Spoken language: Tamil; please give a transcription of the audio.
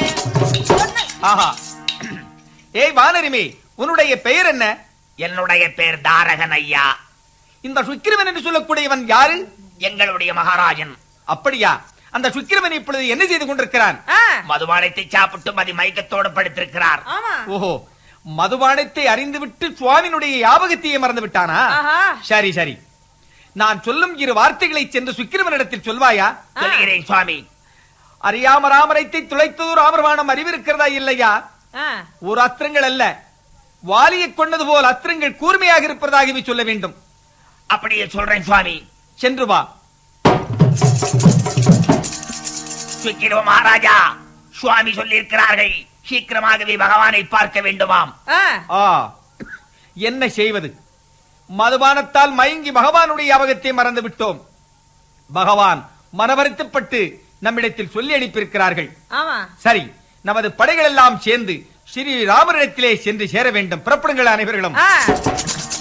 ஆஹா ஏய் வானரிமே உன்னுடைய பெயர் என்ன என்னுடைய பேர் தாரகன் ஐயா இந்த சுக்கிரவன் என்று சொல்லக்கூடியவன் யாரு எங்களுடைய மகாராஜன் அப்படியா அந்த சுக்கிரவன் இப்பொழுது என்ன செய்து கொண்டிருக்கிறான் ஆ, மதுபானத்தை சாப்பிட்டு மதி மயக்கத்தோடு படுத்திருக்கிறார் ஆமா ஓஹோ மதுபானத்தை அறிந்துவிட்டு சுவாமியினுடைய யாபகத்தையே மறந்து விட்டானா ஆஹா. சரி சரி நான் சொல்லும் இரு வார்த்தைகளை சென்று சுக்கிரவனிடத்தில் சொல்வாயா சொல்கிறேன் சுவாமி அறியாம ராமரைத்தை துளைத்ததோர் ராமர்வானம் அறிவிருக்கிறதா இல்லையா ஆ, ஒரு அஸ்திரங்கள் அல்ல வாலியை கொண்டது போல் அஸ்திரங்கள் கூர்மையாக இருப்பதாகவே சொல்ல வேண்டும் அப்படியே சொல்றேன் சுவாமி சென்று வா சுக்கிரவ மகாராஜா சுவாமி சொல்லியிருக்கிறார்கள் சீக்கிரமாகவே பகவானை பார்க்க வேண்டுமாம் ஆ, ஆ என்ன செய்வது மதுபானத்தால் மயங்கி பகவானுடைய யாபகத்தை மறந்து விட்டோம் பகவான் மனவருத்தப்பட்டு நம்மிடத்தில் சொல்லி அனுப்பியிருக்கிறார்கள் ஆமா சரி நமது படைகள் எல்லாம் சேர்ந்து ஸ்ரீ ராமரிடத்திலே சென்று சேர வேண்டும் புறப்படுங்கள் அனைவர்களும் ஆ,